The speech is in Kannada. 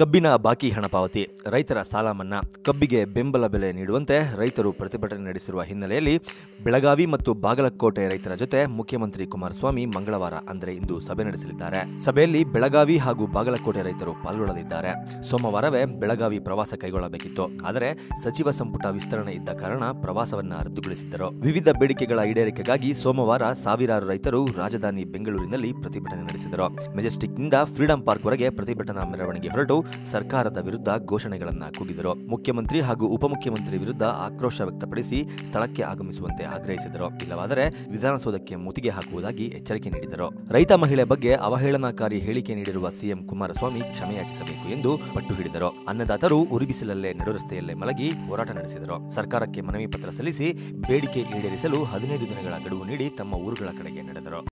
ಕಬ್ಬಿನ ಬಾಕಿ ಹಣ ಪಾವತಿ ರೈತರ ಸಾಲ ಮನ್ನಾ ಕಬ್ಬಿಗೆ ಬೆಂಬಲ ಬೆಲೆ ನೀಡುವಂತೆ ರೈತರು ಪ್ರತಿಭಟನೆ ನಡೆಸಿರುವ ಹಿನ್ನೆಲೆಯಲ್ಲಿ ಬೆಳಗಾವಿ ಮತ್ತು ಬಾಗಲಕೋಟೆ ರೈತರ ಜೊತೆ ಮುಖ್ಯಮಂತ್ರಿ ಕುಮಾರಸ್ವಾಮಿ ಮಂಗಳವಾರ ಅಂದರೆ ಇಂದು ಸಭೆ ನಡೆಸಲಿದ್ದಾರೆ ಸಭೆಯಲ್ಲಿ ಬೆಳಗಾವಿ ಹಾಗೂ ಬಾಗಲಕೋಟೆ ರೈತರು ಪಾಲ್ಗೊಳ್ಳಲಿದ್ದಾರೆ ಸೋಮವಾರವೇ ಬೆಳಗಾವಿ ಪ್ರವಾಸ ಕೈಗೊಳ್ಳಬೇಕಿತ್ತು ಆದರೆ ಸಚಿವ ಸಂಪುಟ ವಿಸ್ತರಣೆ ಇದ್ದ ಕಾರಣ ಪ್ರವಾಸವನ್ನ ರದ್ದುಗೊಳಿಸಿದ್ದರು ವಿವಿಧ ಬೇಡಿಕೆಗಳ ಈಡೇರಿಕೆಗಾಗಿ ಸೋಮವಾರ ಸಾವಿರಾರು ರೈತರು ರಾಜಧಾನಿ ಬೆಂಗಳೂರಿನಲ್ಲಿ ಪ್ರತಿಭಟನೆ ನಡೆಸಿದರು ಮೆಜೆಸ್ಟಿಕ್ನಿಂದ ಫ್ರೀಡಂ ಪಾರ್ಕ್ವರೆಗೆ ಪ್ರತಿಭಟನಾ ಮೆರವಣಿಗೆ ಹೊರಟು ಸರ್ಕಾರದ ವಿರುದ್ಧ ಘೋಷಣೆಗಳನ್ನ ಕೂಗಿದರು ಮುಖ್ಯಮಂತ್ರಿ ಹಾಗೂ ಉಪಮುಖ್ಯಮಂತ್ರಿ ವಿರುದ್ಧ ಆಕ್ರೋಶ ವ್ಯಕ್ತಪಡಿಸಿ ಸ್ಥಳಕ್ಕೆ ಆಗಮಿಸುವಂತೆ ಆಗ್ರಹಿಸಿದರು ಇಲ್ಲವಾದರೆ ವಿಧಾನಸೌಧಕ್ಕೆ ಮುತ್ತಿಗೆ ಹಾಕುವುದಾಗಿ ಎಚ್ಚರಿಕೆ ನೀಡಿದರು ರೈತ ಮಹಿಳೆ ಬಗ್ಗೆ ಅವಹೇಳನಕಾರಿ ಹೇಳಿಕೆ ನೀಡಿರುವ ಸಿಎಂ ಕುಮಾರಸ್ವಾಮಿ ಕ್ಷಮೆಯಾಚಿಸಬೇಕು ಎಂದು ಪಟ್ಟು ಹಿಡಿದರು ಅನ್ನದಾತರು ಉರಿಬಿಸಿಲಲ್ಲೇ ನಡುರಸ್ತೆಯಲ್ಲೇ ಮಲಗಿ ಹೋರಾಟ ನಡೆಸಿದರು ಸರ್ಕಾರಕ್ಕೆ ಮನವಿ ಪತ್ರ ಸಲ್ಲಿಸಿ ಬೇಡಿಕೆ ಈಡೇರಿಸಲು ಹದಿನೈದು ದಿನಗಳ ಗಡುವು ನೀಡಿ ತಮ್ಮ ಊರುಗಳ ಕಡೆಗೆ ನಡೆದರು